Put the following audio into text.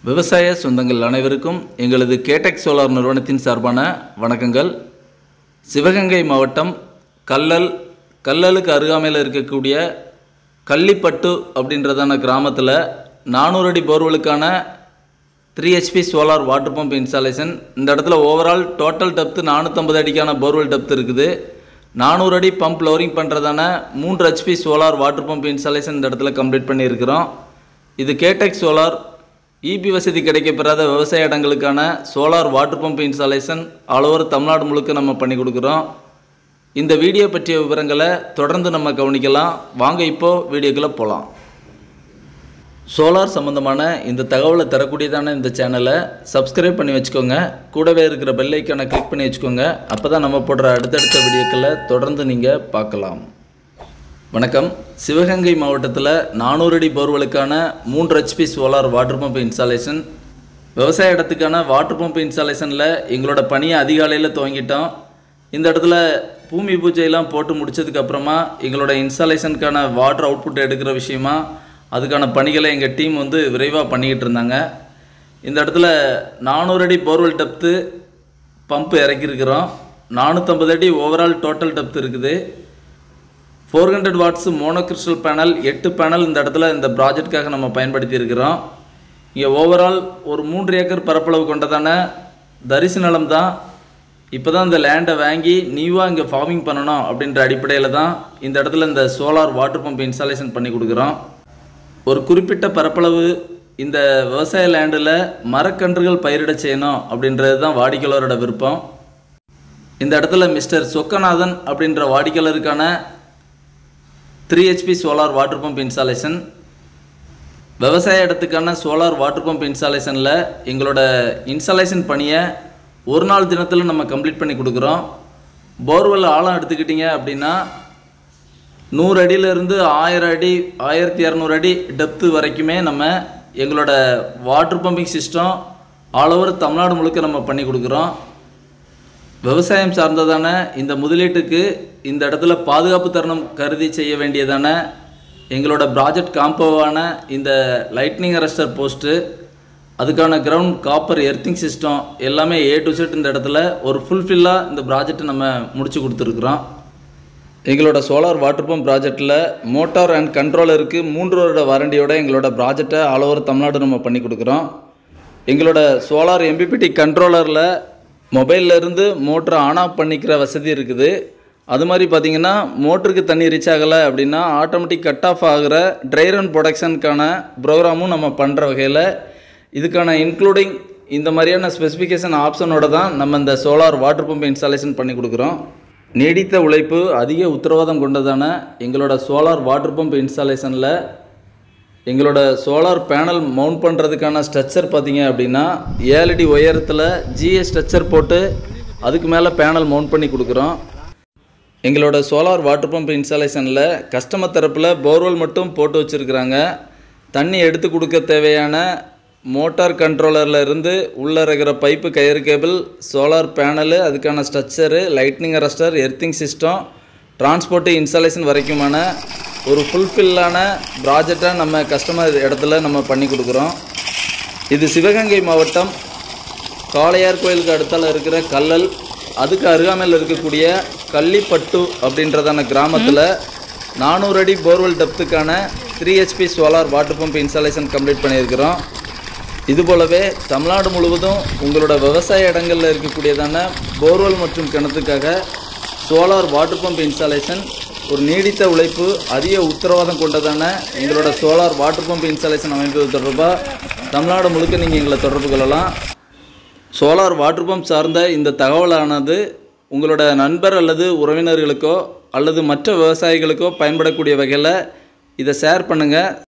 விவசாய சொந்தங்கள் அனைவருக்கும் எங்களது கேடெக் சோலார் நிறுவனத்தின் சார்பான வணக்கங்கள் சிவகங்கை மாவட்டம் கல்லல் கல்லலுக்கு அருகாமையில் இருக்கக்கூடிய கள்ளிப்பட்டு அப்படின்றதான கிராமத்தில் நானூறு அடி போர்வெலுக்கான three HP solar water pump installation இந்த இடத்துல ஓவரால் டோட்டல் டெப்த்து நானூற்றம்பது அடிக்கான போர்வெல் டெப்த் இருக்குது நானூறு அடி பம்ப் லோரிங் பண்ணுறதான மூன்று HP solar water pump installation இந்த இடத்துல கம்ப்ளீட் பண்ணியிருக்கிறோம் இது கேடெக் சோலார் இபி வசதி கிடைக்கப்பெறாத விவசாய இடங்களுக்கான solar water pump installation all over Tamil Nadu முழுக்க நம்ம பண்ணி கொடுக்குறோம் இந்த வீடியோ பற்றிய விவரங்களை தொடர்ந்து நம்ம கவனிக்கலாம் வாங்க இப்போது வீடியோக்குள்ளே போகலாம் சோலார் சம்மந்தமான இந்த தகவலை தரக்கூடியதான இந்த சேனலை சப்ஸ்கிரைப் பண்ணி வச்சுக்கோங்க கூடவே இருக்கிற பெல் ஐக்கானை கிளிக் பண்ணி வச்சுக்கோங்க அப்போ தான் நம்ம போடுற அடுத்தடுத்த வீடியோக்களை தொடர்ந்து நீங்கள் பார்க்கலாம் வணக்கம் சிவகங்கை மாவட்டத்தில் நானூறு அடி போர்வெலுக்கான மூன்று HP solar water pump installation விவசாய இடத்துக்கான வாட்டர் பம்ப் இன்ஸ்டாலேஷனில் எங்களோட பணியை அதிகாலையில் துவங்கிட்டோம் இந்த இடத்துல பூமி பூஜையெல்லாம் போட்டு முடிச்சதுக்கப்புறமா எங்களோட இன்ஸ்டாலேஷனுக்கான வாட்டர் அவுட்புட் எடுக்கிற விஷயமா அதுக்கான பணிகளை எங்கள் டீம் வந்து விரைவாக பண்ணிக்கிட்டு இருந்தாங்க இந்த இடத்துல நானூறு அடி போர்வெல் டெப்த்து பம்ப் இறக்கியிருக்கிறோம் நானூற்றம்பது அடி ஓவரால் டோட்டல் டெப்த் இருக்குது four hundred watts mono crystal panel எட்டு பேனல் இந்த இடத்துல இந்த ப்ராஜெக்ட்காக நம்ம பயன்படுத்தி இருக்கிறோம் இங்கே ஓவரால் ஒரு மூன்று ஏக்கர் பரப்பளவு கொண்டதான தரிசு நிலம் தான் இப்போ தான் இந்த லேண்டை வாங்கி நியூவாக இங்கே ஃபார்மிங் பண்ணணும் அப்படின்ற அடிப்படையில் தான் இந்த இடத்துல இந்த சோலார் வாட்டர் பம்ப் இன்ஸ்டாலேஷன் பண்ணி கொடுக்குறோம் ஒரு குறிப்பிட்ட பரப்பளவு இந்த விவசாய லேண்டில் மரக்கன்றுகள் பயிரிட செய்யணும் அப்படின்றது தான் வாடிக்கையாளரோட விருப்பம் இந்த இடத்துல மிஸ்டர் சொக்கநாதன் அப்படின்ற வாடிக்கையாளருக்கான three HP solar water pump installation விவசாய இடத்துக்கான சோலார் வாட்டர் பம்ப் இன்ஸ்டாலேஷனில் எங்களோட இன்ஸ்டாலேஷன் பணியை ஒரு நாள் தினத்தில் நம்ம கம்ப்ளீட் பண்ணி கொடுக்குறோம் போர்வெல் ஆழம் எடுத்துக்கிட்டிங்க அப்படின்னா நூறு அடியிலேருந்து ஆயிரம் அடி ஆயிரத்தி இரநூறு அடி டெப்த்து வரைக்குமே நம்ம எங்களோட water pumping system all over Tamil Nadu முழுக்க நம்ம பண்ணி கொடுக்குறோம் விவசாயம் சார்ந்ததான இந்த முதலீட்டுக்கு இந்த இடத்துல பாதுகாப்பு தருணம் கருதி செய்ய வேண்டியதான எங்களோட ப்ராஜெக்ட் காம்போவான இந்த லைட்னிங் அரஸ்டர் போஸ்ட்டு அதுக்கான கிரவுண்ட் காப்பர் எர்த்திங் சிஸ்டம் எல்லாமே ஏ டு செட் இந்த இடத்துல ஒரு ஃபுல்ஃபில்லாக இந்த ப்ராஜெக்ட்டை நம்ம முடிச்சு கொடுத்துருக்குறோம் எங்களோட சோலார் வாட்டர் பம்ப் ப்ராஜெக்டில் மோட்டார் அண்ட் கண்ட்ரோலருக்கு மூன்று வருட வாரண்டியோட எங்களோட ப்ராஜெக்டை ஆல் ஓவர் தமிழ்நாடு நம்ம பண்ணி கொடுக்குறோம் எங்களோட சோலார் எம்பிபிடி கண்ட்ரோலரில் மொபைல்ல இருந்து மோட்டரை ஆன் ஆஃப் பண்ணிக்கிற வசதி இருக்குது அது மாதிரி பார்த்தீங்கன்னா மோட்டருக்கு தண்ணி ரீச் ஆகலை அப்படின்னா ஆட்டோமேட்டிக் கட் ஆஃப் ஆகிற ட்ரை ரன் ப்ரொடக்ஷனுக்கான ப்ரோக்ராமும் நம்ம பண்ணுற வகையில் இதுக்கான இன்க்ளூடிங் இந்த மாதிரியான ஸ்பெசிஃபிகேஷன் ஆப்ஷனோட தான் நம்ம இந்த சோலார் வாட்டர் பம்ப் இன்ஸ்டாலேஷன் பண்ணி கொடுக்குறோம் நீடித்த உழைப்பு அதிக உத்தரவாதம் கொண்டதான எங்களோட சோலார் வாட்டர் பம்ப் இன்ஸ்டாலேஷனில் எங்களோட சோலார் பேனல் மவுண்ட் பண்ணுறதுக்கான ஸ்ட்ரக்சர் பார்த்தீங்க அப்படின்னா ஏழடி உயரத்தில் ஜிஎஸ் ஸ்ட்ரக்சர் போட்டு அதுக்கு மேலே பேனல் மவுண்ட் பண்ணி கொடுக்குறோம் எங்களோட சோலார் வாட்டர் பம்ப் இன்ஸ்டாலேஷனில் கஸ்டமர் தரப்பில் போர்வெல் மட்டும் போட்டு வச்சுருக்குறாங்க தண்ணி எடுத்து கொடுக்க தேவையான மோட்டார் கண்ட்ரோலரில் இருந்து உள்ளே இருக்கிற பைப்பு கயிறு கேபிள் சோலார் பேனலு அதுக்கான structure lightning arrester earthing system transport installation வரைக்குமான ஒரு ஃபுல்ஃபில்லான ப்ராஜெக்டாக நம்ம கஸ்டமர் இடத்துல நம்ம பண்ணி கொடுக்குறோம் இது சிவகங்கை மாவட்டம் காளையார் கோயிலுக்கு அடுத்தால இருக்கிற கல்லல் அதுக்கு அருகாமையில் இருக்கக்கூடிய கள்ளிப்பட்டு அப்படின்றதான கிராமத்தில் நானூறு அடி போர்வெல் டெப்த்துக்கான three HP solar water pump installation complete பண்ணியிருக்கிறோம் இது போலவே தமிழ்நாடு முழுவதும் உங்களோட விவசாய இடங்களில் இருக்கக்கூடியதான போர்வெல் மற்றும் கிணத்துக்காக சோலார் வாட்டர் பம்ப் இன்ஸ்டாலேஷன் ஒரு நீடித்த உழைப்பு அதிக உத்தரவாதம் கொண்டதான எங்களோட சோலார் வாட்டர் பம்ப் இன்ஸ்டாலேஷன் அமைப்பது தொடர்பாக தமிழ்நாடு முழுக்க நீங்கள் எங்களை தொடர்பு கொள்ளலாம் சோலார் வாட்டர் பம்ப் சார்ந்த இந்த தகவலானது உங்களோட நண்பர் அல்லது உறவினர்களுக்கோ அல்லது மற்ற விவசாயிகளுக்கோ பயன்படக்கூடிய வகையில் இதை ஷேர் பண்ணுங்கள்